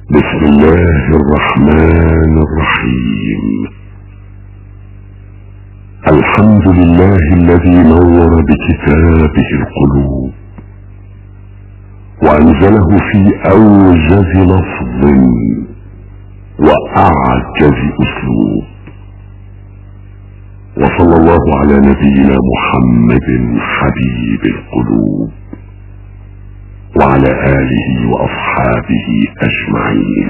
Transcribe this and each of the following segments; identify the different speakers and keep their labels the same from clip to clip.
Speaker 1: بسم الله الرحمن الرحيم الحمد لله الذي نور بكتابه القلوب وانزله في اوجز لفظ واعجز اسلوب وصلى الله على نبينا محمد حبيب القلوب وعلى آله وأصحابه أجمعين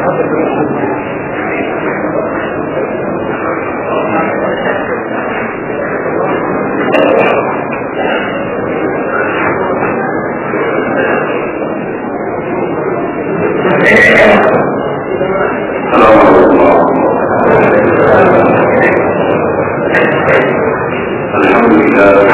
Speaker 2: الحمد لله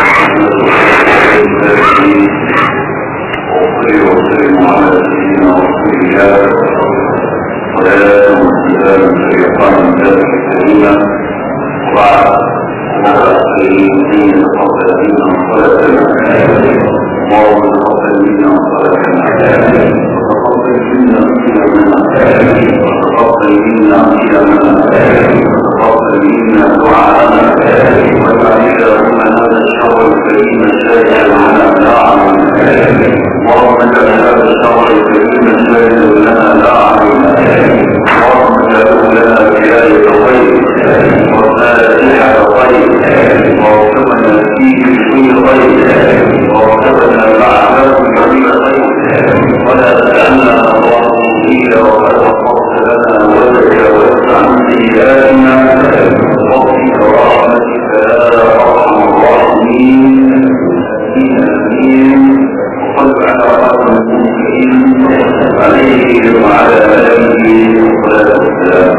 Speaker 2: وصلي وسلم على سيدنا رسول الله صلاة وسلام شيطان الله الكريمة وبعد وعلى سيدنا قبل دينا صلاة اللهم تقبل منا صلاتنا وتقبل منا قيامنا وتقبل منا قيامنا وتقبل منا دعاءنا واجعل اللهم هذا الشر الكريم سائلا على داعنا اللهم اجعل هذا الشر الكريم سائلا لنا داعنا اللهم اجعله لنا بداية خير وفاتحة خير وارزقنا فيه بكل خير وارزقنا بعده بكل خير ولا تجعلنا اللهم إلا وقد غفرت لنا وتجاوزت عن سيئاتنا بفضلك ورحمتك يا أرحم الراحمين آمين وصل على رحمة المسلمين عليه وعلى آله الصلاة والسلام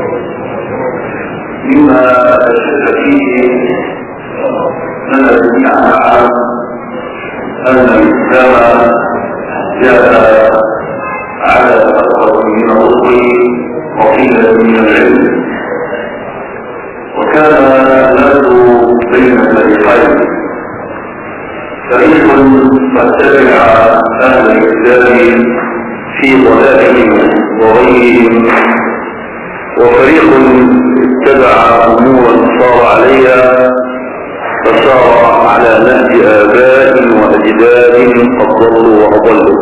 Speaker 2: مما أشد فيه لنا جميعا نعلم أن الإسلام جاء على فترة من الرسل وقيلة من العلم وكان الناس بين فريقين فريق قد تبع أهل الإسلام في ضلالهم وغيهم وفريق اتبع أمورا صار عليها فصار على نهج آباء وأجداد قد ضلوا وأضلوا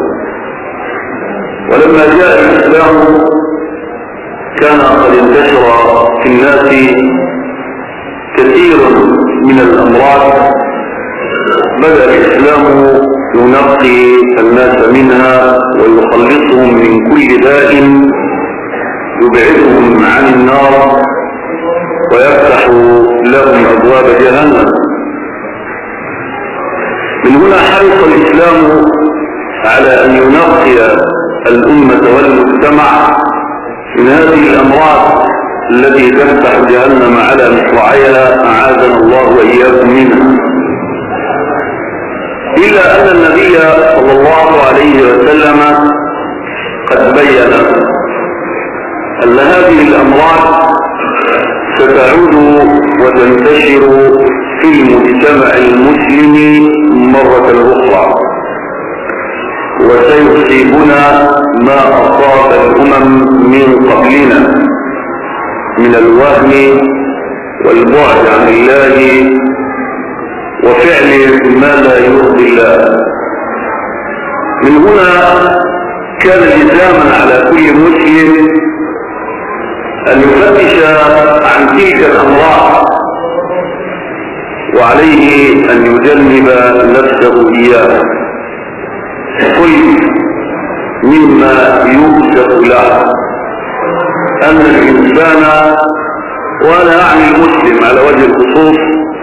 Speaker 2: ولما جاء الإسلام كان قد انتشر في الناس كثير من الأمراض بدأ الإسلام ينقي الناس منها ويخلصهم من كل داء يبعدهم عن النار ويفتح لهم أبواب جهنم من هنا حرص الإسلام على أن ينقي الأمة والمجتمع من هذه الأمراض التي تفتح جهنم على مصراعيها أعاذنا الله وإياكم منها إلا أن النبي صلى الله عليه وسلم قد بين أن هذه الأمراض ستعود وتنتشر في المجتمع المسلم مرة أخرى وسيصيبنا ما أصاب الأمم من قبلنا من الوهم والبعد عن الله وفعل ما لا يرضي الله من هنا كان لزاما على كل مسلم أن يفتش عن تلك الأمراض وعليه أن يجنب نفسه إياها كل مما يوسف له أن الإنسان وأنا أعني المسلم على وجه الخصوص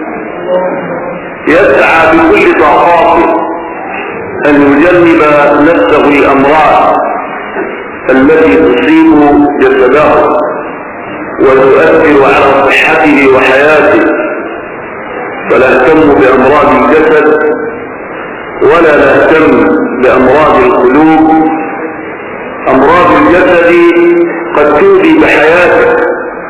Speaker 2: يسعى بكل طاقاته أن يجنب نفسه الأمراض التي تصيب جسده وتؤثر على صحته وحياته فلا اهتم بأمراض الجسد ولا نهتم بأمراض القلوب أمراض الجسد قد تؤذي بحياته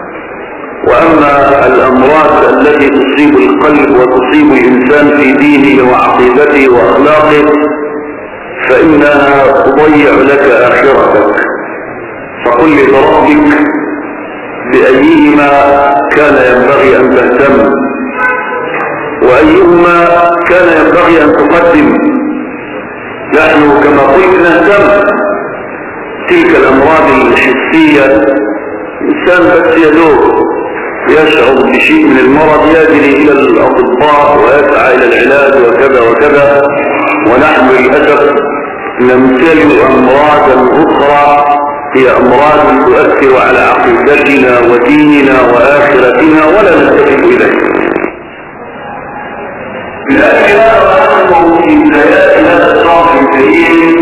Speaker 2: وأما الأمراض التي تصيب القلب وتصيب الإنسان في دينه وعقيدته وأخلاقه فإنها تضيع لك آخرتك فقل قل لي بربك بأيهما كان ينبغي أن تهتم وأيهما كان ينبغي أن تقدم نحن كما قلت نهتم تلك الأمراض الحسية الإنسان بس يدور يشعر بشيء من المرض يجري إلى الأطباء ويسعى إلى العلاج وكذا وكذا ونحن للأسف نمتلئ أمراضا أخرى هي أمراض تؤثر على عقيدتنا وديننا وآخرتنا ولا نلتفت إليها لكن أنه في بدايات هذا الشهر الكريم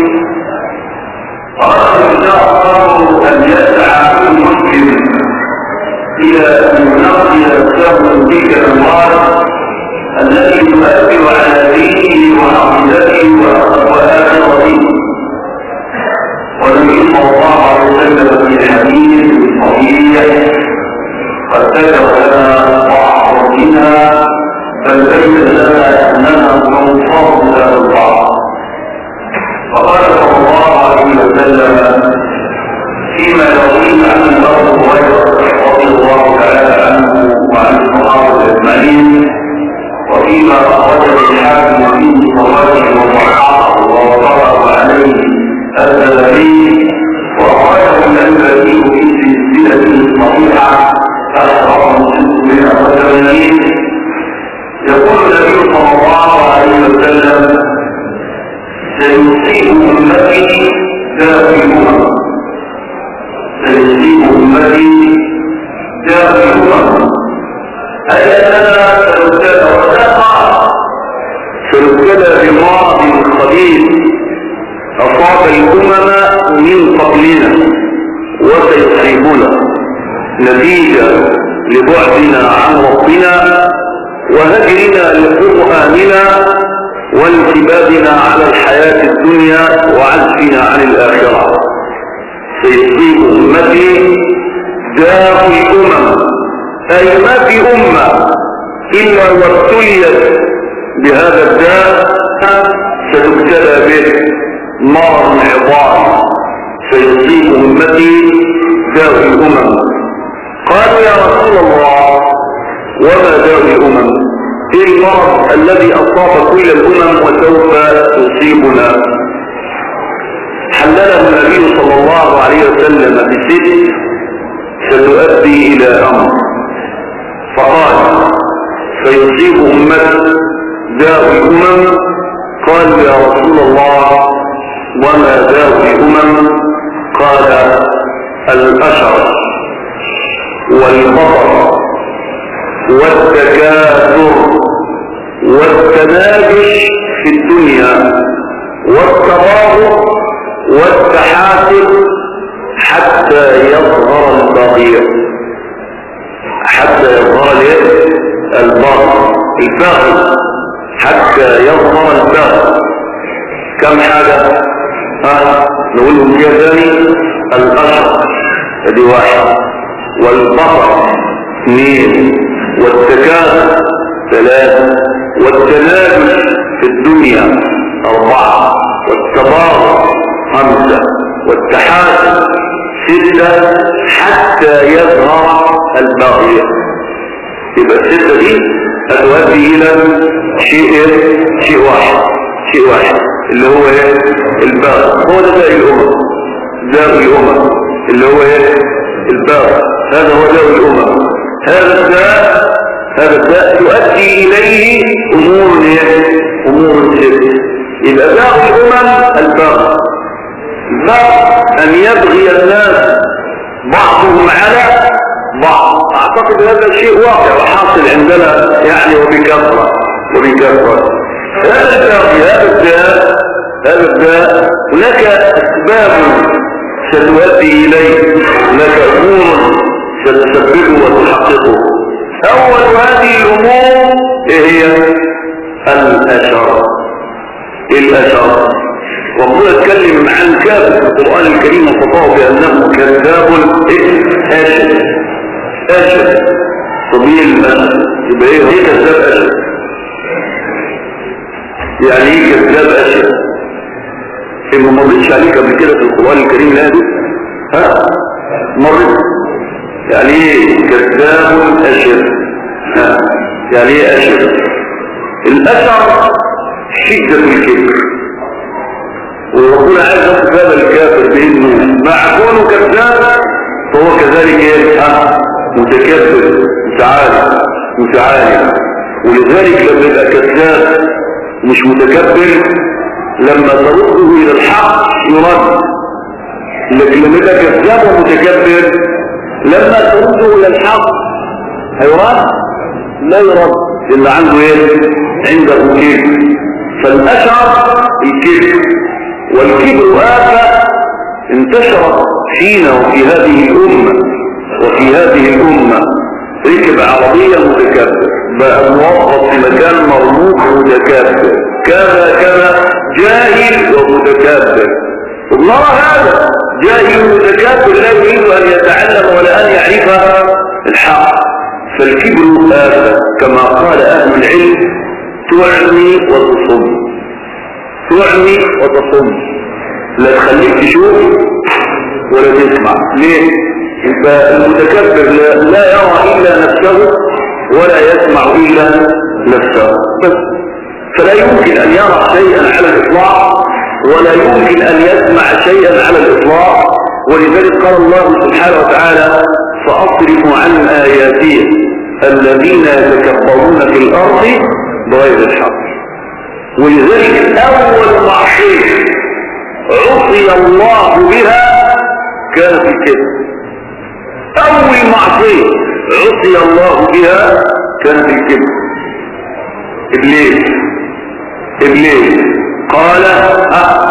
Speaker 2: أراد الله أن يسعى كل مسلم إلى أن ينقي نفسه من تلك الأمراض التي تؤثر على دينه وعقيدته وآخرته والنبي صلى الله عليه وسلم في حديث صحيح قد ذكر لنا بعض منها بل بين لنا انها موصوف له البعض فقال صلى الله عليه وسلم فيما يرويه عن الارض هريره رضي الله تعالى عنه وعن الصحابه اجمعين وفيما اخرجه الحاكم فيه صلاته وضحاه ووقره عليه الزبري وأخرجه الأنبري في سلسلة صحيحة أشرف من وثمانين يقول النبي صلى الله عليه وسلم سيصيب أمتي داخلها سيصيب أمتي داخلها أي أننا سنبتلى وتقع سنبتلى بمرض خبيث أصاب الأمم من قبلنا وسيصيبنا نتيجة لبعدنا عن ربنا وهجرنا لقرآننا وانتبادنا على الحياة الدنيا وعزفنا عن الآخرة سيصيب أمتي داء الأمم أي ما في أمة إلا وابتليت بهذا الداء ستبتلى به مرض عظام سيصيب أمتي داء الأمم قالوا يا رسول الله وما داء الأمم ايه المرض الذي أصاب كل الأمم وسوف يصيبنا حلله النبي صلى الله عليه وسلم بست ستؤدي إلى أمر فقال فيصيب أمتي داء الأمم قال يا رسول الله وما ذات الأمم قال الأشر والبطر والتكاثر والتناجش في الدنيا والتظاهر والتحاسب حتى يظهر البغي حتى يظهر البغي البغي حتى يظهر البغي كم حاجة ها نقولهم فيها ثاني الأشر ادي واحد والبطر اثنين والتكاثر ثلاثة والتنافس في الدنيا أربعة والتبارك خمسة والتحاسب ستة حتى يظهر الباقية يبقى الستة دي هتؤدي إلى شيء شيء واحد شيء واحد اللي هو ايه الباقي هو ده داء الأمم داء الأمم اللي هو ايه الباقي هذا هو داء الأمم هذا الداء هذا الداء تؤدي إليه أمور ايه أمور ست يبقى داء الأمم الباقي الباقي أن يبغي الناس بعضهم على بعض أعتقد هذا شيء واقع وحاصل عندنا يعني وبكثرة وبكثرة هذا الداء هذا الداء هذا الداء هناك أسباب ستؤدي إليه هناك أمور ستسببه وتحققه أول هذه الأمور إيه هي الأشر الأشر ربنا اتكلم عن كافر في القرآن الكريم وصفاه بأنه كذاب أشر أشر طبيعي الأشر يبقى ايه هي كذاب أشر يعني ايه كذاب أشر إيه ما مرضيش عليك قبل كده في القرآن الكريم لا دي ها مرت يعني ايه كذاب اشر ها يعني ايه اشر الاشر شدة الكبر وربنا عايز يصف هذا الكافر بانه مع كونه كذاب فهو كذلك ايه ها متكبر متعالي متعالي ولذلك لما يبقى كذاب مش متكبر لما ترده الى الحق يرد لكن لما يبقى كذاب ومتكبر لما ترده الى الحق هيرد لا يرد الا عنده ايه عنده كبر فالاشعر الكبر والكبر آفة انتشرت فينا وفي هذه الأمة وفي هذه الأمة ركب عربية متكبر بقى موظف في مكان مرموق متكبر كذا كذا جاهل ومتكبر الله هذا جاهل متكبر لا يريد أن يتعلم ولا أن يعرف الحق فالكبر آفة كما قال أهل العلم تعمي وتصم تعمي وتصم لا تخليك تشوف ولا تسمع ليه انت المتكبر لا, لا يرى الا نفسه ولا يسمع الا نفسه بس فلا يمكن ان يرى شيئا على الاطلاق ولا يمكن ان يسمع شيئا على الاطلاق ولذلك قال الله سبحانه وتعالى فاصرف عن اياتي الذين يتكبرون في الارض بغير الحق ولذلك اول معصيه عصي الله بها كانت الكذب اول معصيه عصي الله بها كانت الكذب ابليس ابليس قال اه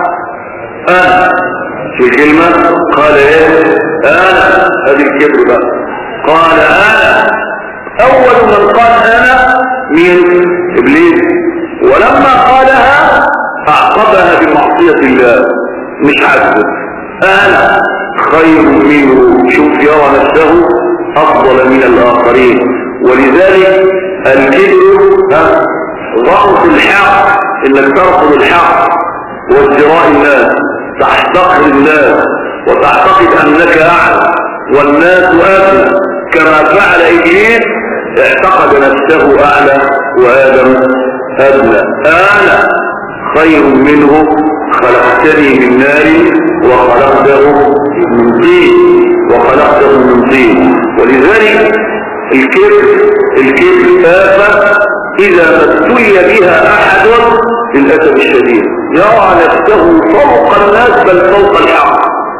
Speaker 2: انا في الكلمة قال ايه انا هذه الكذب بقى قال انا اول من قال انا مين ابليس ولما قالها اعقبها بمعصية الله مش عذب انا خير منه شوف يرى نفسه افضل من الاخرين ولذلك الكبر ضغط الحق انك ترفض الحق وازدراء الناس تحتقر الناس وتعتقد انك اعلى والناس ادنى كما فعل ابليس اعتقد نفسه اعلى وادم ادنى انا خير منه خلقتني من نار وخلقته من طين وخلقته من طين ولذلك الكبر الكبر آفة إذا ما ابتلي بها أحد للأسف الشديد يرى نفسه فوق الناس بل فوق الحق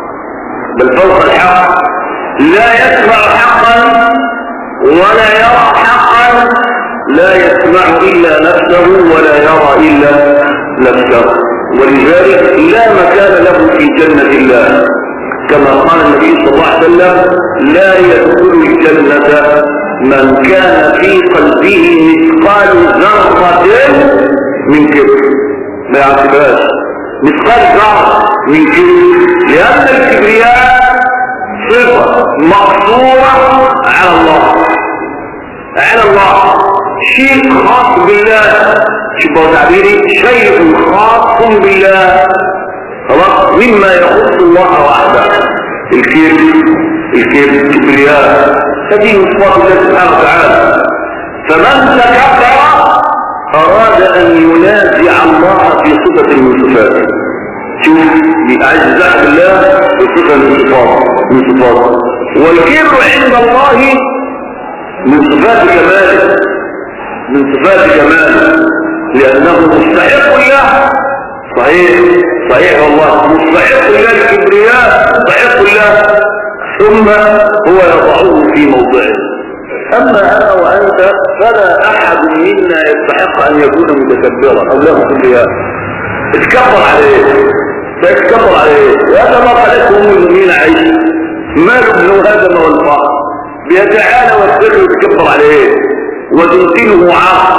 Speaker 2: بل فوق الحق لا يسمع حقا ولا يرى حقا لا يسمع إلا نفسه ولا يرى إلا نفسه ولذلك لا مكان له في جنة الله كما قال النبي صلى الله عليه وسلم لا يدخل الجنة من كان في قلبه مثقال ذرة من كبر ما يعتبرهاش مثقال ذرة من كبر لأن الكبرياء صفة مقصورة على الله على الله شيء خاص بالله شبه تعبيري شيء خاص بالله خلاص مما يخص الله وحده الكبر الكبر الكبرياء هذه من صفات الله سبحانه وتعالى فمن تكبر اراد ان ينازع الله في صفه من صفاته شوف اعزاء بالله بصفه من صفات من صفاته والكبر عند الله من صفات كماله من صفات كماله لانه مستحق له صحيح صحيح والله مستحق له الكبرياء مستحق له ثم هو يضعه في موضعه اما انا وانت فلا احد منا يستحق ان يكون متكبرا او له كبرياء اتكبر عليه فيتكبر عليه وهذا ما قالته ام المؤمنين عيش مال ابن ادم والفقر بيتعالى والسر يتكبر عليه وتمكنه عاق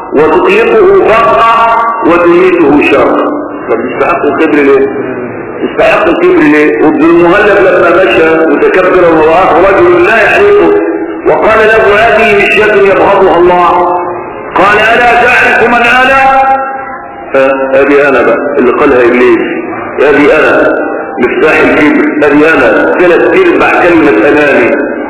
Speaker 2: وتطلقه فرقة وتميته شر فبيستحق الكبر ليه يستحق الكبر ليه وابن المهلب لما مشى متكبرا ورآه رجل لا يعرفه وقال له هذه مشية يبغضها الله قال ألا تعرف من أنا هذه أنا بقى اللي قالها إبليس هذه أنا مفتاح الكبر ادي انا ثلاث ارباع كلمة اناني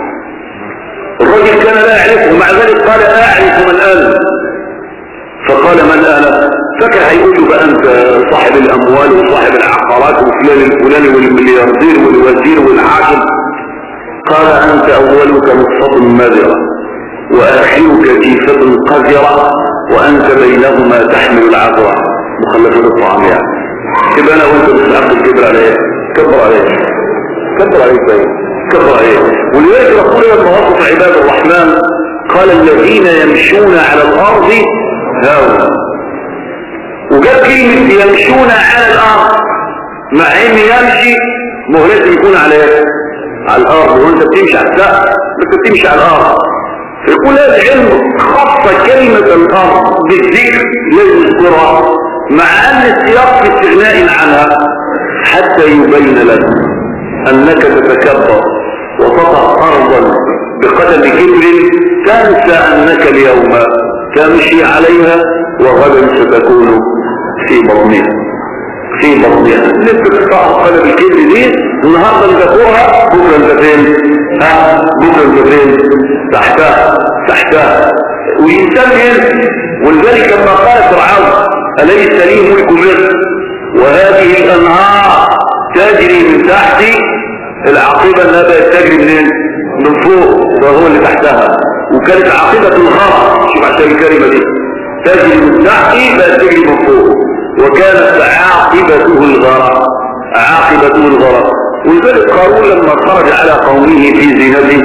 Speaker 2: الرجل كان لا يعرفه مع ذلك قال اعرف من انا فقال من انا فكر هيقول له بقى انت صاحب الاموال وصاحب العقارات وفلان الفلاني والملياردير والوزير والحاكم قال انت اولك نصفة مذرة واخرك جيفة قذرة وانت بينهما تحمل العذرة مخلفات الطعام يعني يبقى انا وانت مش عارف الكبر عليه كبر عليه كبر عليه طيب كبر عليه ولذلك رسول لما وصف عباد الرحمن قال الذين يمشون على الارض هاونا وجاب كلمة يمشون على الارض مع ان يمشي ما هو لازم يكون على ايه على الارض وانت بتمشي على السقف انت بتمشي على الارض يقول هذا العلم خص كلمة الارض بالذكر لازم يذكرها مع ان السياق في استغناء عنها حتى يبين لك انك تتكبر وتطأ ارضا بقدم كبر تنسى انك اليوم تمشي عليها وغدا ستكون في بطنها في بطنها انت تقطع قدم الكبر دي النهارده انت فوقها بكره انت فين ها بكره انت فين تحتها تحتها والانسان ينسى ولذلك لما قال فرعون أليس لي ملك مصر وهذه الأنهار تجري من تحتي العقيبة انها بقت تجري منين من فوق فهو اللي تحتها وكانت عقيبة الغرق شوف عشان الكلمة دي تجري من تحتي بقت تجري من فوق وكانت عاقبته الغرق عاقبته الغرق ولذلك قارون لما خرج على قومه في زينته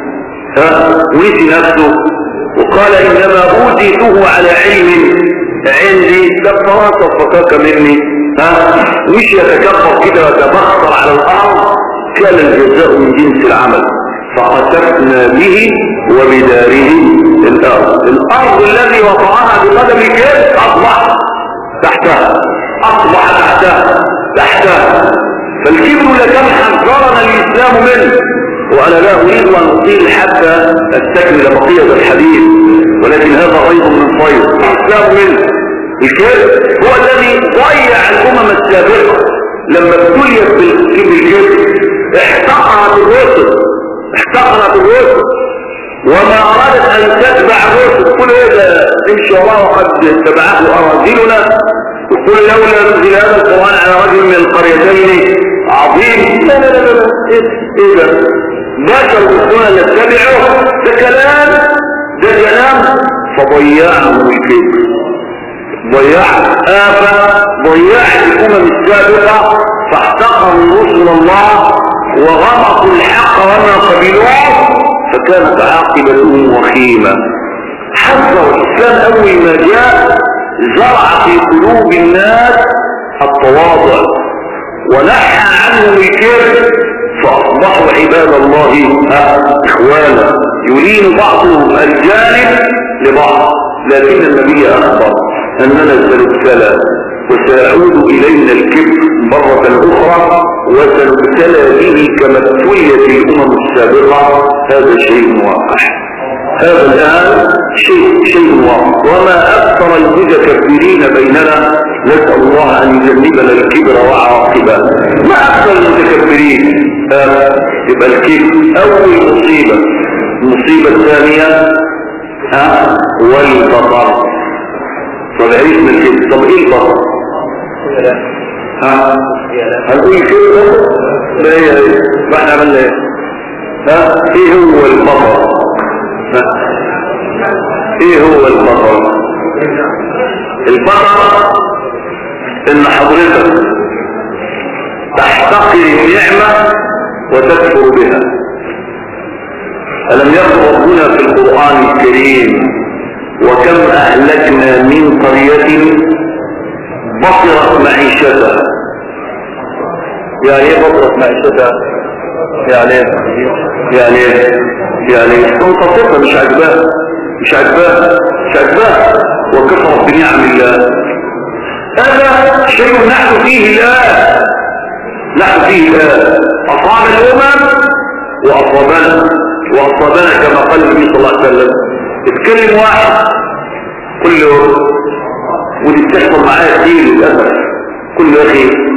Speaker 2: ها ونسي نفسه وقال انما اوتيته على علم عندي كفرات وفتاك مني ها مش يتكبر كده ويتبخر على الارض كان الجزاء من جنس العمل فخسفنا به وبداره الارض الارض الذي وضعها بقدم الكيل اصبح تحتها اصبح تحتها تحتها فالكبر لكم حذرنا الاسلام منه وانا لا اريد ان اطيل حتى استكمل بقية الحديث ولكن هذا غيظ من فيض الاسلام منه الكبر هو الذي ضيع الامم السابقة لما ابتليت بالكبر احتقرت الرسل احتقرت الرسل وما ارادت ان تتبع الرسل كل هذا تمشي الله وقد اتبعته اراذلنا وقل لولا نزل هذا القران على رجل من القريتين عظيم لا لا لا لا ايه ايه ده بشر السنه نتبعه ده كلام ده كلام فضيعه الكبر ضيعت آفة ضيعت الأمم السابقة فاحتقروا رسل الله وغمقوا الحق وما قبلوه فكانت عاقبتهم وخيمة حذر الإسلام أول ما جاء زرع في قلوب الناس التواضع ونحى عنهم الكبر فأصبحوا عباد الله إخوانا يلين بعضهم الجانب لبعض لكن النبي أخبر أننا سنبتلى وسيعود إلينا الكبر مرة أخرى وسنبتلى به كما ابتليت الأمم السابقة هذا شيء واقع هذا الآن شيء شيء واقع وما أكثر المتكبرين بيننا نسأل الله أن يجنبنا الكبر وعواقبه ما أكثر المتكبرين آه يبقى الكبر أول مصيبة المصيبة الثانية ها والبطر طب عرفنا الكبر طب ايه البطر ها هنقول كده لا هي ايه ما احنا عملنا ايه ها ايه هو البطر ها ايه هو البطر البطر ان حضرتك تحتقر النعمة وتكفر بها ألم يقل ربنا في القرآن الكريم وكم أهلكنا من قرية بطرت معيشتها يعني ايه بطرت معيشتها يعني ايه يعني ايه يعني تنتصفها مش عجباه مش عجباه مش عجباه وكفرت بنعم الله هذا شيء نحن فيه الآن نحن فيه الآن أصاب الأمم وأصابنا وأصابنا كما قال النبي صلى الله عليه وسلم اتكلم واحد كل يوم ودي بتحصل معايا كتير للأسف كل أخي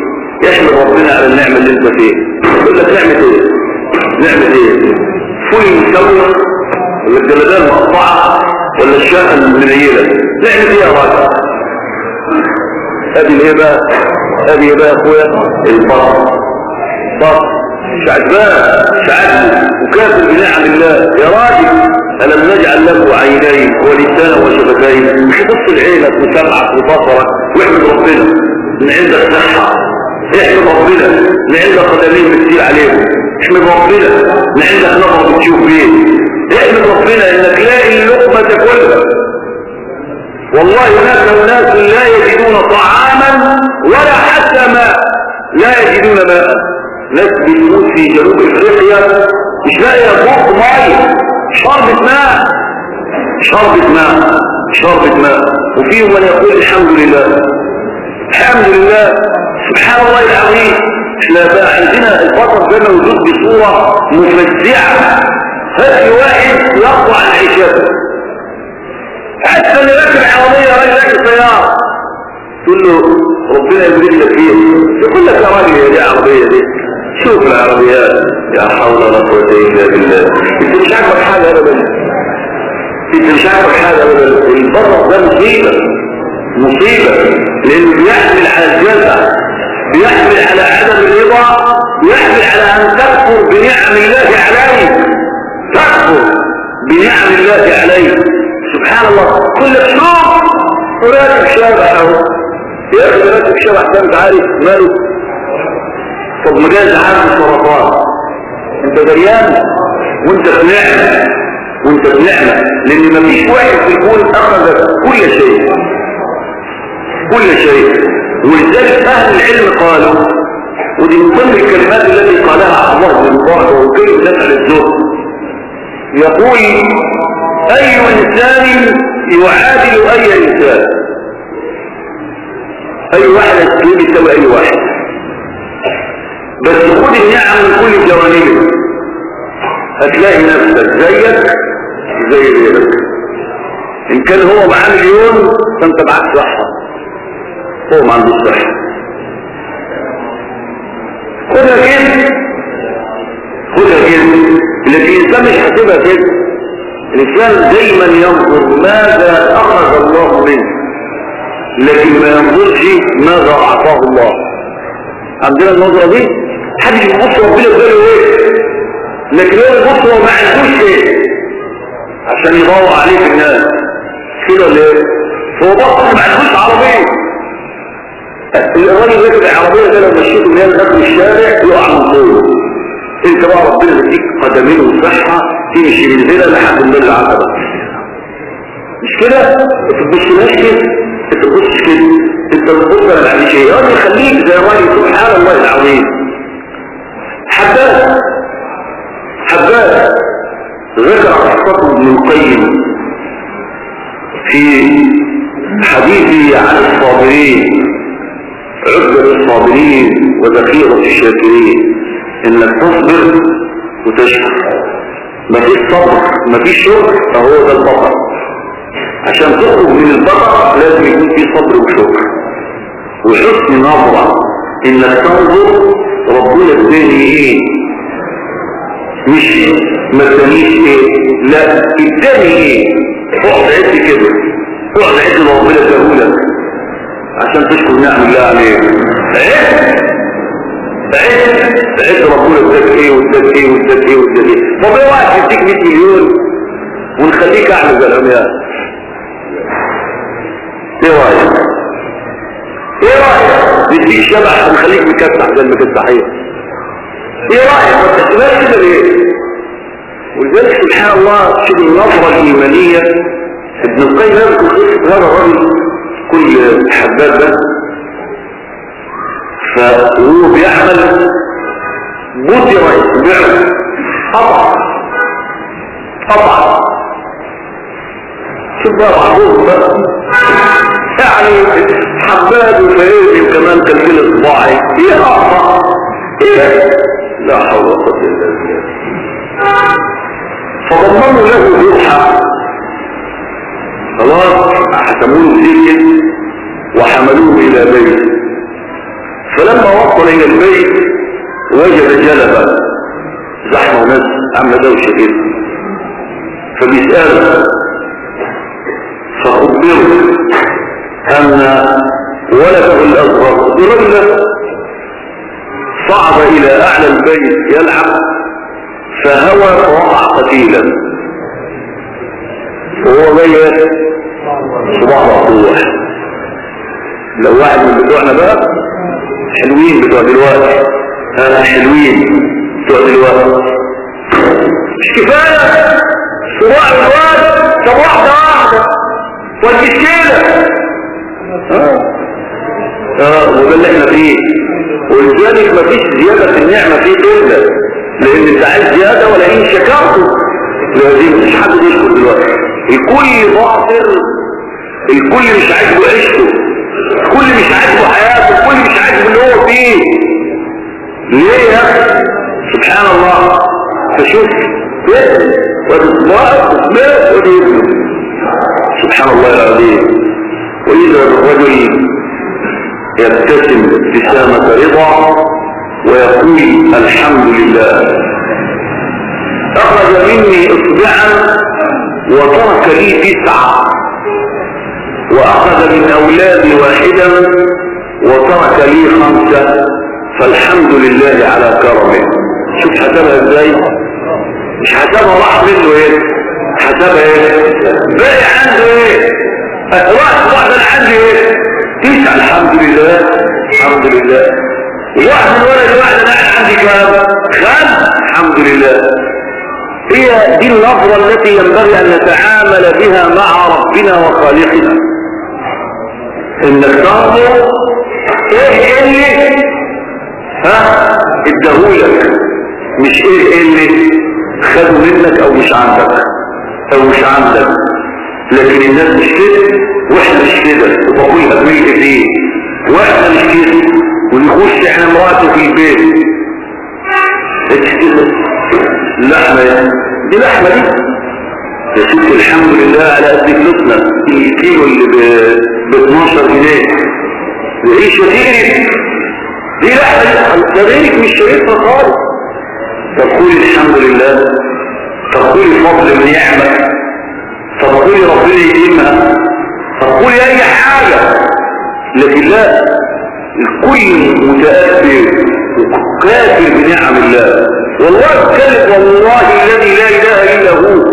Speaker 2: يحمد ربنا على النعمة اللي انت فيها يقول لك نعمة ايه نعمة ايه فل مسوي ولا الجلدان مقطعة ولا الشاحن منيلة نعمة ايه يا راجل ادي ايه بقى ادي ايه بقى يا اخويا الفرح فرح مش عجبان مش عجبه وكافر بنعم الله يا راجل ألم نجعل له عينين ولسانا وشفتين مش تفصل عينك وسمعك وبصرك واحمد ربنا ان عندك صحة احمد ربنا ان عندك قدمين بتسير عليهم احمد ربنا ان عندك نظر بتشوف بيه احمد ربنا انك لاقي اللقمة تاكلها والله هناك اناس لا يجدون طعاما ولا حتى ماء لا يجدون ماء ناس بتموت في جنوب افريقيا مش لاقي فوق ميه شربة ماء شربة ماء شربة ماء وفيهم من يقول الحمد لله الحمد لله سبحان الله العظيم احنا بقى عندنا الفطر ده موجود بصورة مفزعة هات واحد يقطع العشاء حتى اللي راكب عربية راجل راكب سيارة تقول له ربنا يبارك لك فيه يقول لك يا راجل يا دي عربية دي شوف العربيات يا حول ولا قوة الا بالله انت مش عارف حاجة ابدا انت مش عارف حاجة ابدا البطل ده مصيبة مصيبة لانه بيحمل على الجزع بيحمل على عدم الرضا بيحمل على ان تكفر بنعم الله عليك تكفر بنعم الله عليك سبحان الله كل شوف راكب شارع اهو يا اخي راكب شارع ده انت عارف ماله طب مجاز عام السرطان انت دريان وانت في نعمة وانت في نعمة لان مفيش واحد في الكون اخذ كل شيء كل شيء ولذلك اهل العلم قالوا ودي من ضمن الكلمات التي قالها عبد الله بن مبارك وهو كلمة نفع الزهد يقول اي انسان يعادل اي انسان اي واحد يسوي اي واحد بس خد النعم من كل جوانبه هتلاقي نفسك زيك زي غيرك ان كان هو معاه مليون فانت معاك صحة هو ما عندوش صحة خدها كده خدها كده لكن الانسان مش حاسبها كده الانسان دايما ينظر ماذا اخذ الله منه لكن ما ينظرش ماذا اعطاه الله عندنا النظرة دي محدش يبص ربنا اداله ايه لكن هو يبص هو ما عندوش ايه عشان يدور عليه في الناس كده ولا ايه هو بص ما عندوش عربيه الراجل راكب العربيه ده لو مشيته من هنا داخل الشارع يقع من فوق انت بقى ربنا يديك قدمين وصحه تمشي من هنا لحد من العتبه مش كده انت تبص كده انت تبص كده انت بتبص على يعني شيء يعني خليك زي الراجل سبحان الله العظيم حبات حبات ذكر قصته ابن القيم في حديثه عن الصابرين عذر الصابرين وذخيرة الشاكرين انك تصبر وتشكر ما فيش صبر ما فيش شكر فهو ده البطر عشان تخرج من البطر لازم يكون في صبر وشكر وحسن نظرة انك تنظر ربنا اداني ايه مش ما ادانيش ايه لا اداني ايه اقعد عد كده اقعد عد اللي ربنا اداهولك عشان تشكر نعم الله عليك عد عد عد ربنا اداك ايه واداك ايه واداك ايه واداك ايه طب ايه واحد يديك 100 مليون ونخليك اعمل زي العميان ايه رايك ايه رايك نديك شبح ونخليك مكسح زي المكسحيه ايه رايك ما تحسبهاش كده ليه ولذلك سبحان الله شوف النظره الايمانيه ابن القيم يذكر قصه هذا الرجل كل حباب ده فهو بيعمل بودي بيعمل قطع قطع شوف بقى محبوب بقى يعني حباد وفريد وكمان كالكل صباعي ايه اقطع ايه لا حول ولا قوه الا بالله فضمنوا له روحا خلاص حسموه سجن وحملوه الى بيت فلما وصل الى البيت وجد جلبة زحمة وناس عاملة دوشة كده فبيسأله فأخبره أن ولده الأصغر برجل صعد إلى أعلى البيت يلعب فهوى فوقع قتيلا وهو جاي صباح مفتوح لو واحد من بتوعنا بقى حلوين بتوع دلوقتي ها حلوين بتوع دلوقتي مش كفايه صباح الواد طب واحده واحده والمشكله اه اه وده اللي احنا فيه ولذلك مفيش زياده في النعمه في قله لان انت عايز زياده ولئن شكرته لازم مش حد يشكر دلوقتي الكل باطل الكل مش عاجبه عيشته الكل مش عاجبه حياته الكل مش عاجبه اللي هو فيه ليه يا اخي سبحان الله فشوف فهم وتصبح تصبح ودي سبحان الله العظيم وإذا الرجل يبتسم ابتسامة رضا ويقول الحمد لله أخرج مني إصبعا وترك لي تسعة وأخذ من أولادي واحدا وترك لي خمسة فالحمد لله على كرمه شوف حسبها ازاي مش حسبها راح منه ايه حسبها ايه باقي عنده ايه راح واحد انا عندي ايه تسعة الحمد لله الحمد لله واحد من ولد واحد انا عندي كام خمس الحمد لله هي دي اللفظة التي ينبغي ان نتعامل بها مع ربنا وخالقنا انك تنظر ايه اللي ها اداهولك مش ايه اللي خدوا منك او مش عندك او مش عندك لكن الناس مش كده واحنا مش كده وبقولها بملك فيه واحنا مش كده ونخش احنا مراته في البيت كده اللحمة يعني دي لحمة دي يا ست الحمد لله على قد فلوسنا الكيلو اللي ب 12 جنيه وعيش يا دي لحظة ده غيرك مش شريفها خالص تقول الحمد لله تقول فضل النعمة تقول ربنا يديمها تقول اي حاجة لكن لا الكل متأثر وكافر بنعم الله والله اتكلم والله الذي لا اله الا هو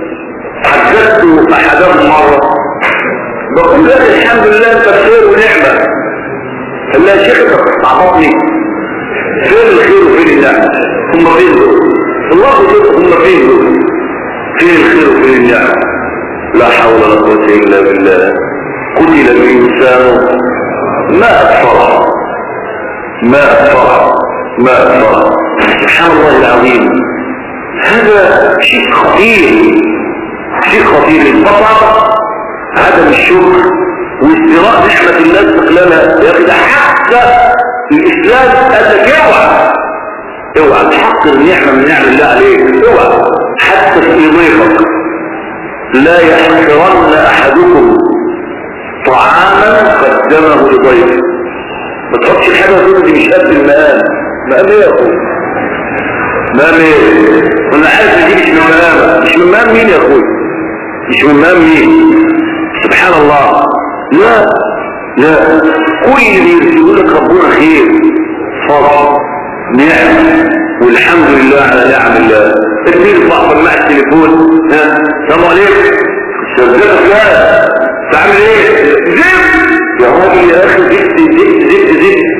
Speaker 2: حدثت احدهم مرة بقول لك الحمد لله انت بخير ونعمة قال لها يا شيخ انت بتستعبطني فين الخير وفين النعمة هم فين دول الله كده هم فين دول فين الخير وفين النعمة لا حول ولا قوة الا بالله قتل الانسان ما اكثره ما اكثره ما اكثره سبحان الله العظيم هذا شيء خطير شيء خطير البطر عدم الشكر واستراء نعمة الله استقلالها يا اخي ده حتى الاسلام قال لك اوعى اوعى تحقر نعمة من نعم الله عليك اوعى حتى في ضيفك لا يحقرن احدكم طعاما قدمه لضيفه ما تحطش الحاجة تقول دي مش قد المقام مقام ايه يا اخويا مقام ايه انا عارف دي مش من مقامك مش من مقام مين يا اخويا مش من مقام مين سبحان الله لا لا كل اللي يرسلوا لك ربنا خير فضل نعم والحمد لله على نعم الله كثير بعض مع التليفون ها السلام عليكم شغال لا تعمل ايه زفت يا راجل يا اخي زفت زفت زفت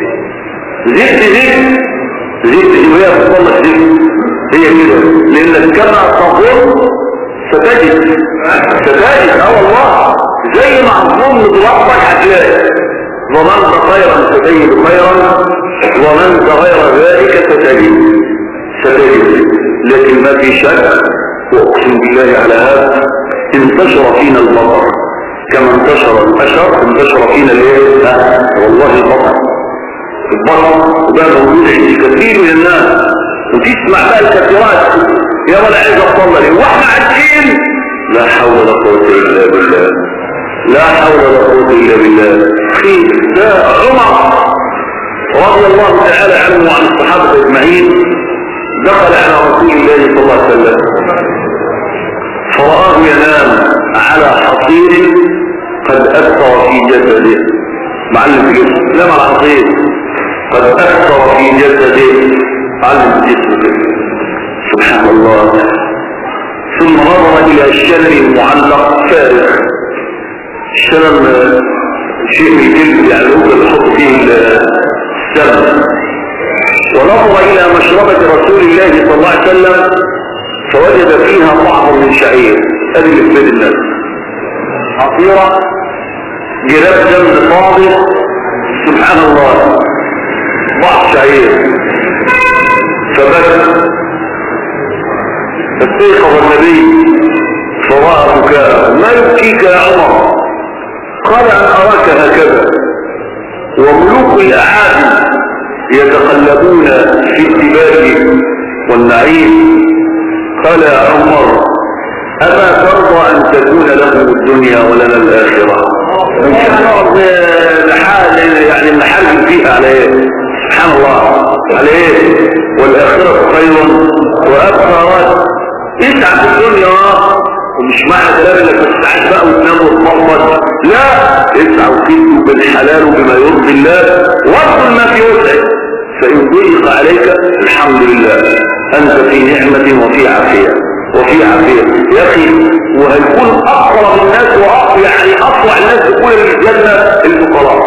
Speaker 2: زفت زفت زفت زفت دي وهي بتطلع زفت هي كده لانك كما تظن ستجد ستجد اه والله زي ما هتظن بربك هتلاقي ظننت خيرا ستجد خيرا ظننت غير ذلك ستجد ستجد لكن ما في شك واقسم بالله على هذا انتشر فينا البطر كما انتشر البشر انتشر فينا الايه والله البطر البطر وده موجود عند كثير من الناس وتسمع بقى الكثيرات يا ولا عايز اطلع ليه واحنا عايزين لا حول ولا قوه الا بالله لا حول ولا قوه الا بالله في ده عمر رضي الله تعالى عنه وعن الصحابة اجمعين دخل على رسول الله صلى الله عليه وسلم فرآه ينام على حصير قد أثر في جسده معلم في جسده نام على حصير قد أثر في جسده معلم في جسده سبحان الله ثم نظر إلى الشلل المعلق فارغ الشلل شيء من الجلد يعني هو بيحط فيه السم ونظر إلى مشربة رسول الله صلى الله عليه وسلم فوجد فيها طعم من شعير هذه اللي في الناس عصيرة جراب دم فاضي سبحان الله بعض شعير فبكى استيقظ النبي فرأى بكاء ما يبكيك يا عمر قال أن أراك هكذا وملوك الأعادي يتقلبون في الدباج والنعيم قال يا عمر أما ترضى أن تكون لهم الدنيا ولنا الآخرة مش هنقعد لحال يعني نحرج فيها على ايه سبحان الله على ايه والآخرة خير وأبقى رد اسعى في الدنيا ومش معنى كلام انك تستعد بقى وتنام وتفضل لا اسعى وكدوا بالحلال وبما يرضي الله وابذل ما في وسعك فإن ضيق عليك الحمد لله أنت في نعمة وفي عافية وفي عافية يا أخي وهيكون أقرب الناس وأقوى يعني أطلع الناس دخول الجنة الفقراء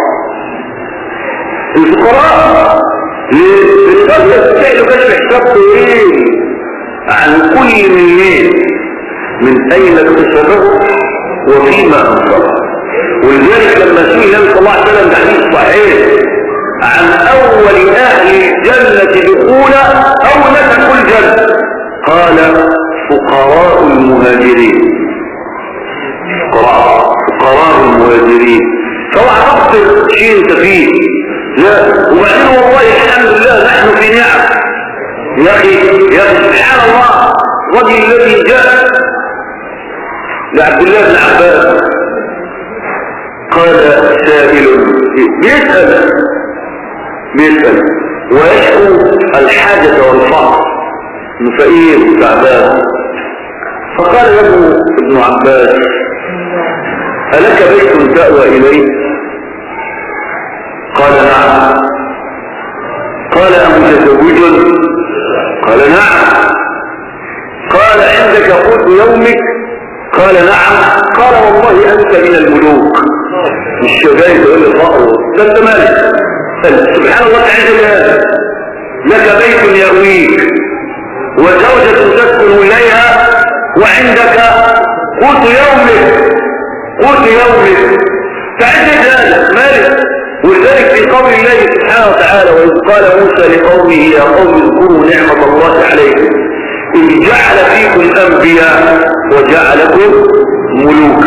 Speaker 2: الفقراء للفقراء تستعلوا كشف حساب طويل عن كل مليين من أين اكتسبه وفيما أنفقه ولذلك لما سئل النبي صلى الله عليه وسلم حديث صحيح عن أول أهل الجنة دخولا أو ندخل الجنة قال فقراء المهاجرين فقراء فقراء المهاجرين فوعى تقصر شيء انت فيه لا وبعدين والله الحمد لله نحن في نعم يا اخي يا اخي سبحان الله الرجل الذي جاء لعبد الله بن عباس قال سائل بيسأل بيسأل ويشكو الحاجة والفقر انه فقير وتعبان فقال له ابن عباس ألك بيت تأوى إليه قال نعم قال أم متزوج قال نعم قال عندك قوت يومك قال نعم قال والله أنت من الملوك مش شباب تقول لي فقر ده انت مالك سبحان الله تعالى هذا لك بيت يأويك وزوجة تسكن إليها وعندك قوت يومك قوت يومك تعدد هذا مالك ولذلك في قول الله سبحانه وتعالى وإذ قال موسى لقومه يا قوم اذكروا نعمة الله عليكم إذ جعل فيكم أنبياء وجعلكم ملوك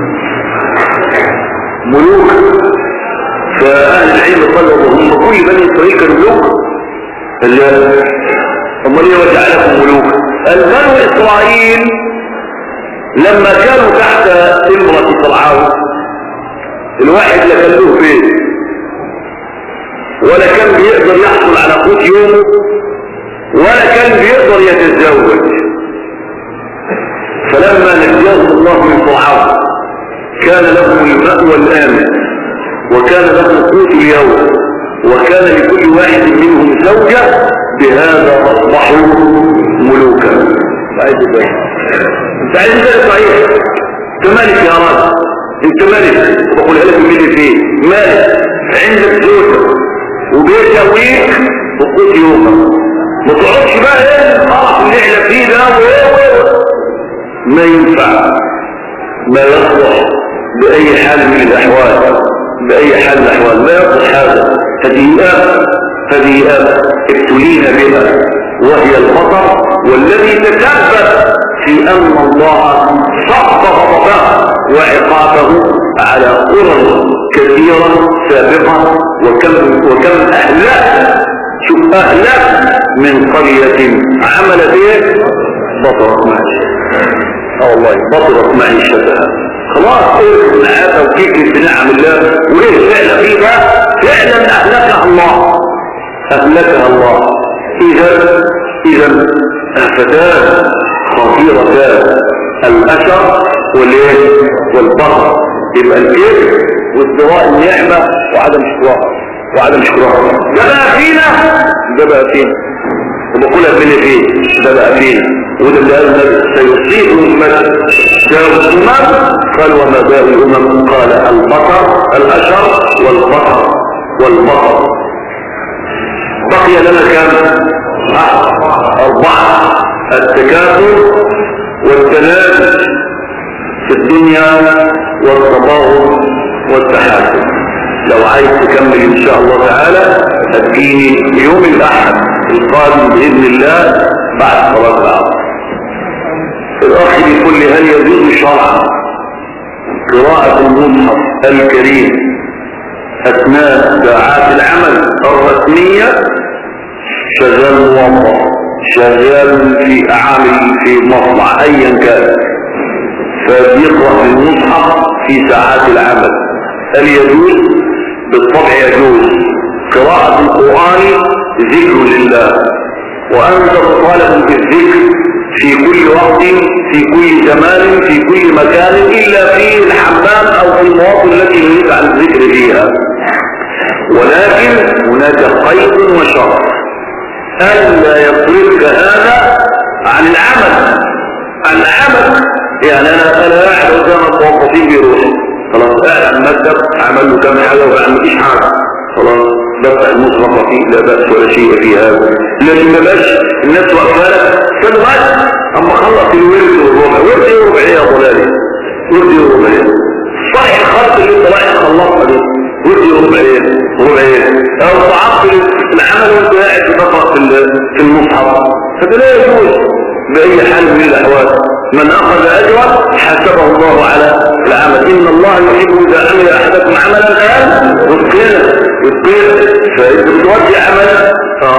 Speaker 2: ملوك فأهل العلم قالوا هم كل بني إسرائيل كانوا ملوك امال ايه وجعلكم ملوك البنو اسرائيل لما كانوا تحت امرة فرعون الواحد لا كان له فين ولا كان بيقدر يحصل على قوت يومه ولا كان بيقدر يتزوج فلما نجاه الله من فرعون كان لهم المأوى الآمن وكان لهم قوت اليوم وكان لكل واحد منهم زوجة بهذا أصبحوا ملوكا عايز ده انت عايز ده صحيح انت مالك يا راجل انت مالك بقول لك مين فيه مالك عندك زوجة وبيت يوميك وقوت يومك ما تقعدش بقى ايه خلاص اللي احنا فيه ده وايه وايه ما ينفع ما يصلح بأي حال من الأحوال بأي حال من الأحوال ما يصلح هذا هذه آب هذه آب ابتلينا بها وهي الخطر والذي تثبت في أن الله سقط غضبه وعقابه على قرى كثيرة سابقة وكم, وكم أهلك شوف أهلك من قرية عملت ايه بطرت معيشتها اه والله بطرت معيشتها خلاص ايه معاه توكيك بنعم الله وايه فعل فيه ده فعلا اهلكها الله أهلكها الله إذا إذا الفتاة خطيرتان الأشر والإيه والبطر يبقى الكبر وازدراء النعمة وعدم شكرها وعدم شكرها ده بقى فينا ده بقى فينا وبقولها فين فين ده بقى فينا وده اللي قال النبي سيصيب أمة جاءوا الأمم قال وما باء الأمم قال البطر الأشر والبطر والبطر بقي لنا كم أربعة التكاثر والتنافس في الدنيا والتضاغط والتحاكم لو عايز تكمل ان شاء الله تعالى هتجيني يوم الاحد القادم باذن الله بعد صلاه العصر الاخ بيقول لي هل يجوز شرعا قراءة المصحف الكريم اثناء ساعات العمل الرسمية شغال موظف شغال في اعامل في مصنع ايا كان فبيقرأ المصحف في ساعات العمل هل يجوز بالطبع يجوز قراءة القرآن ذكر لله وأنت مطالب بالذكر في كل وقت في كل زمان في كل مكان إلا في الحمام أو في المواطن التي يريد عن الذكر فيها ولكن هناك قيد وشرط ألا يصرفك هذا عن العمل عن العمل يعني أنا أنا قاعد قدام الموظفين بيروحوا خلاص قاعد على المكتب عمل له كام حاجة وما مفيش حاجة خلاص بفتح المصرف فيه لا بأس ولا شيء في هذا لكن ما بقاش الناس واقفة لك استنى بس أما خلص الورد والربع ورد ايه وربع ايه يا ضلالي ورد ايه وربع ايه صحيح الخلق اللي انت رايح تخلصها دي ورد ايه وربع ايه ربع ايه او تعطل العمل وانت قاعد بتقرا في في المصحف فده لا يجوز بأي حال من الأحوال من أخذ أجرا حسبه الله على العمل إن الله يحب إذا عمل أحدكم عملا الآن يتقنه يتقنه فإذا بتودي عمل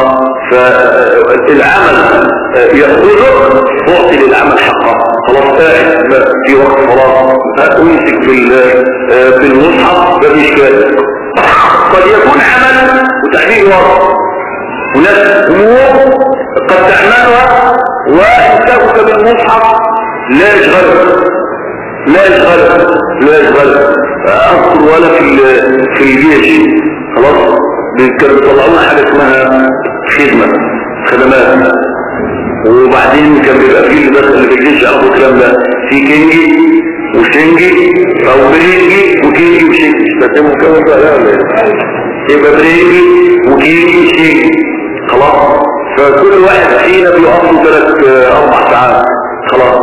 Speaker 2: فالعمل يأخذه تعطي للعمل حقه خلاص قاعد في وقت صلاة أمسك في المصحف ما فيش كده قد يكون عمل وتعديل وقت هناك أمور قد تعملها وإمساكك بالمصحف لا يشغلك لا يشغلك لا يشغلك أذكر ولا في في الجيش خلاص كانوا بيطلعونا حاجة اسمها خدمة خدمات وبعدين كان بيبقى فيه اللي دخل في الجيش يعرفوا الكلام ده في كينجي وشنجي او برينجي وكينجي وشنجي استخدموا كده ولا لا يبقى برينجي وكينجي وشنجي خلاص فكل واحد فينا بيقف له ثلاث اربع ساعات خلاص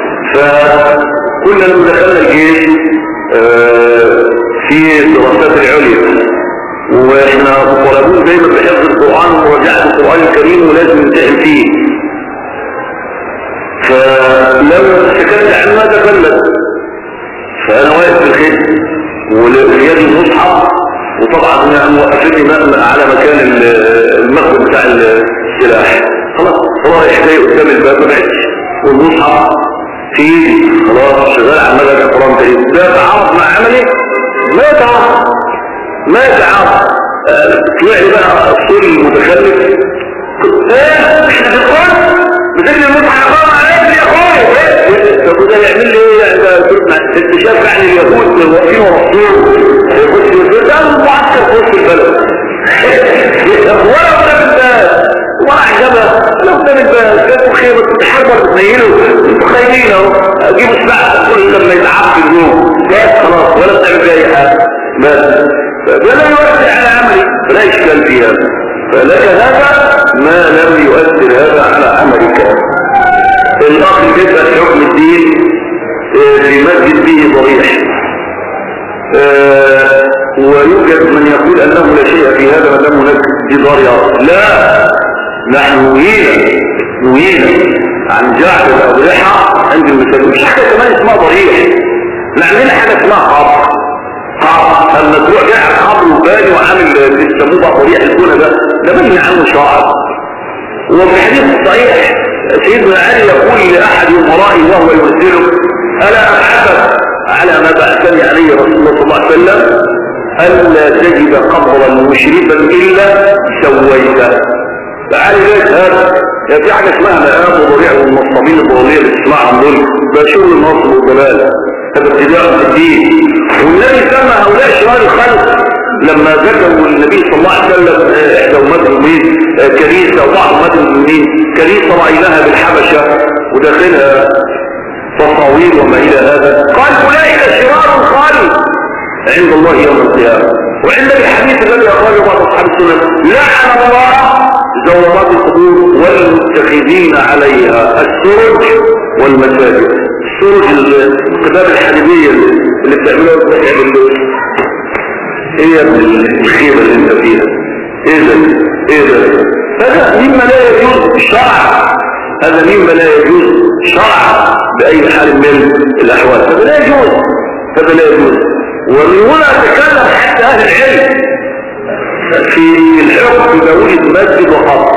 Speaker 2: فكنا لما دخلنا الجيش في الدراسات العليا واحنا طلبون دايما بحفظ القرآن ومراجعة القرآن الكريم ولازم نمتحن فيه فلما سكت عن ما تكلم فانا واقف في الخير وفي يدي المصحف وطبعا موقفتني على مكان المخرج بتاع السلاح خلاص رايح جاي قدام الباب ما بعدش والمصحف في ايدي خلاص شغال عمال اجي قران كريم ده تعارض مع عملي ما تعارض ما تعارض طلع لي بقى الصوري المتخلف ايه احنا في القران بتجري المصحف قام عليك يا اخويا طب وده يعمل لي ايه يعني انت شايف يعني اليهود واقفين ورسول يخش ده معسكر في وسط البلد ولا قدام الباب ولا عجبها ولا قدام الباب كانوا خير بتتحرر بتنيله انتوا خايفين اهو جيبوا سلاح كل لما يتعب في اليوم بس خلاص ولا بتعمل اي حاجه بس فلا يؤثر على عملي فلا اشكال في هذا فلك هذا ما لم يؤثر هذا على عملك الاخ بيسال حكم الدين في مسجد فيه ضريح آه ويوجد من يقول انه لا شيء في هذا ما دام هناك جدار يرى لا نحن نهينا نهينا عن جعل الاضرحه عند المساجد مش حاجه كمان اسمها ضريح نعمل حاجه اسمها قبر قبر لما تروح جاي قبر وباني وعامل بيسموه بقى ضريح الكونه ده ده منهي عنه شرعا وفي الحديث الصحيح سيدنا علي يقول لاحد امرائه وهو يرسله الا ابحثك على ما بعثني عليه رسول الله صلى الله عليه وسلم ألا تجد قبرا مشرفا إلا سويته تعالي ليش هذا يا في حاجة اسمها مقام وضريع والنصابين الضوئية اللي تسمعهم دول ده شغل النصب والضلال هذا ابتداء في الدين والنبي سمى هؤلاء شرار الخلق لما ذكروا النبي صلى الله عليه وسلم احدى امات المؤمنين كنيسه وبعض امات المؤمنين كنيسه رايناها بالحبشه وداخلها تصاوير وما الى هذا قال اولئك شرار الخالق عند الله يوم القيامه وعند الحديث الذي اخرجه بعض اصحاب السنه لعن الله زورات القبور والمتخذين عليها السرج والمساجد السرج القباب الحديديه اللي بتعملوها بتعمل ايه يا ابن الخيبة اللي انت فيها ايه ده ايه ده هذا مما لا يجوز شرعا هذا مما لا يجوز شرعا بأي حال من الأحوال هذا لا يجوز هذا لا يجوز ومن هنا تكلم حتى أهل العلم في الحكم بوجد مسجد وقبر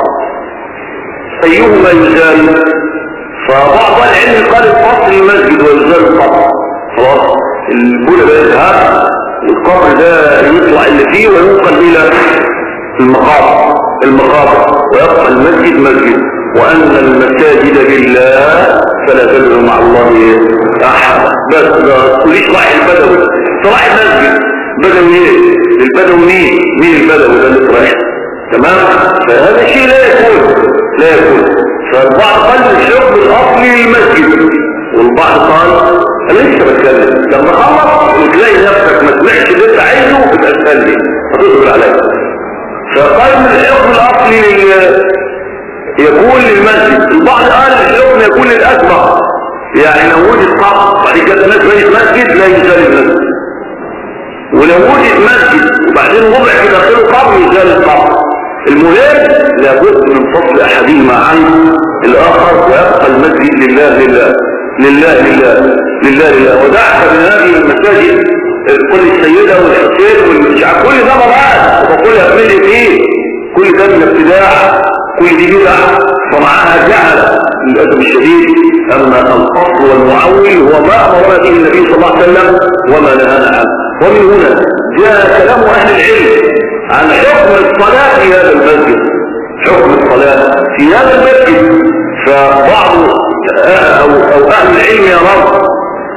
Speaker 2: أيهما يزال فبعض العلم قال فصل المسجد ويزال القبر خلاص البولة ده يذهب والقبر ده يطلع اللي فيه وينقل الى المقابر المقابر ويبقى المسجد مسجد وان المساجد لله فلا تدعو مع الله احد بس وليش راح البدوي صلاح المسجد بدوي ايه البدوي مين مين البدوي ده اللي رايح تمام فهذا شيء لا يكون لا يكون فالبعض قال الحكم الاصلي للمسجد والبعض قال انا لسه بتكلم لما خلص وتلاقي نفسك ما سمعتش اللي انت عايزه يبقى تسلي هتصبر عليك فقال الحكم الاصلي لل... يكون للمسجد البعض قال الحكم يكون للاسبق يعني لو وجد قبر بعد كده الناس بنت مسجد لا يزال المسجد ولو وجد مسجد وبعدين وضع في داخله قبر يزال القبر المهم لابد من فصل احدهما عن الاخر ويبقى المسجد لله لله لله لله لله لله ودعك من هذه المساجد كل السيدة والحسين والمشعب كل ده ضلال وكل أبنية فيه كل ده من ابتداع كل دي بدع ومعها جهل للأسف الشديد أما الأصل والمعول هو ما أمرنا به النبي صلى الله عليه وسلم وما نهانا عنه ومن هنا جاء كلام أهل العلم عن حكم الصلاة في هذا المسجد حكم الصلاة في هذا المسجد فبعض أو, أو أهل العلم يرون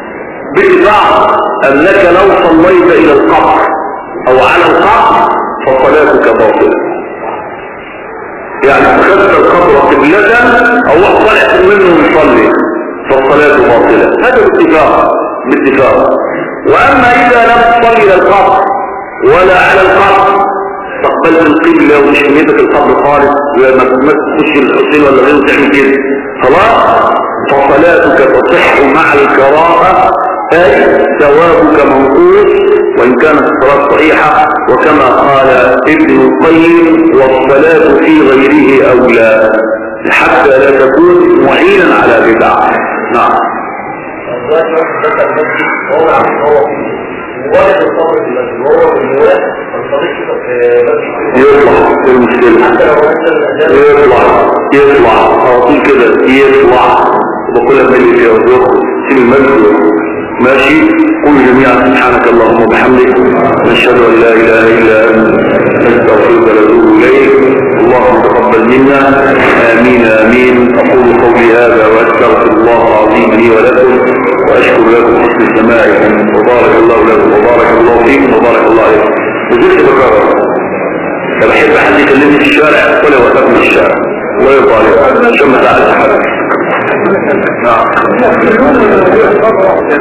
Speaker 2: بإطاعة أنك لو صليت إلى القبر أو على القبر فصلاتك باطلة يعني اتخذت القبر قبلة أو طلعت منه يصلي فالصلاة باطلة هذا باتفاق باتفاق وأما إذا لم تصلي إلى القبر ولا على القبر استقبلت القبلة ومش نيتك القبر خالص لما تخش الحسين ولا غيره تعمل كده خلاص فصلاتك تصح مع الكراهة أي ثوابك منقوص وإن كانت الصلاة صحيحة وكما قال ابن القيم والصلاة في غيره أولى حتى لا تكون معينا على بدع نعم يطلع المشكلة يطلع يطلع على طول كده يطلع وبقولها بملي فيها ويخرج سيب المسجد ماشي قل جميعا سبحانك اللهم وبحمدك نشهد ان لا اله الا انت نستغفرك ونتوب اليك اللهم تقبل منا امين امين اقول قولي هذا واستغفر الله العظيم لي ولكم واشكر لكم حسن سماعكم وبارك الله لكم وبارك الله فيكم وبارك الله عليكم وزدت بكرر بحب حد يكلمني في الشارع ولا وقفني في الشارع ولا يرضى عليك عشان ما تعالى حد نعم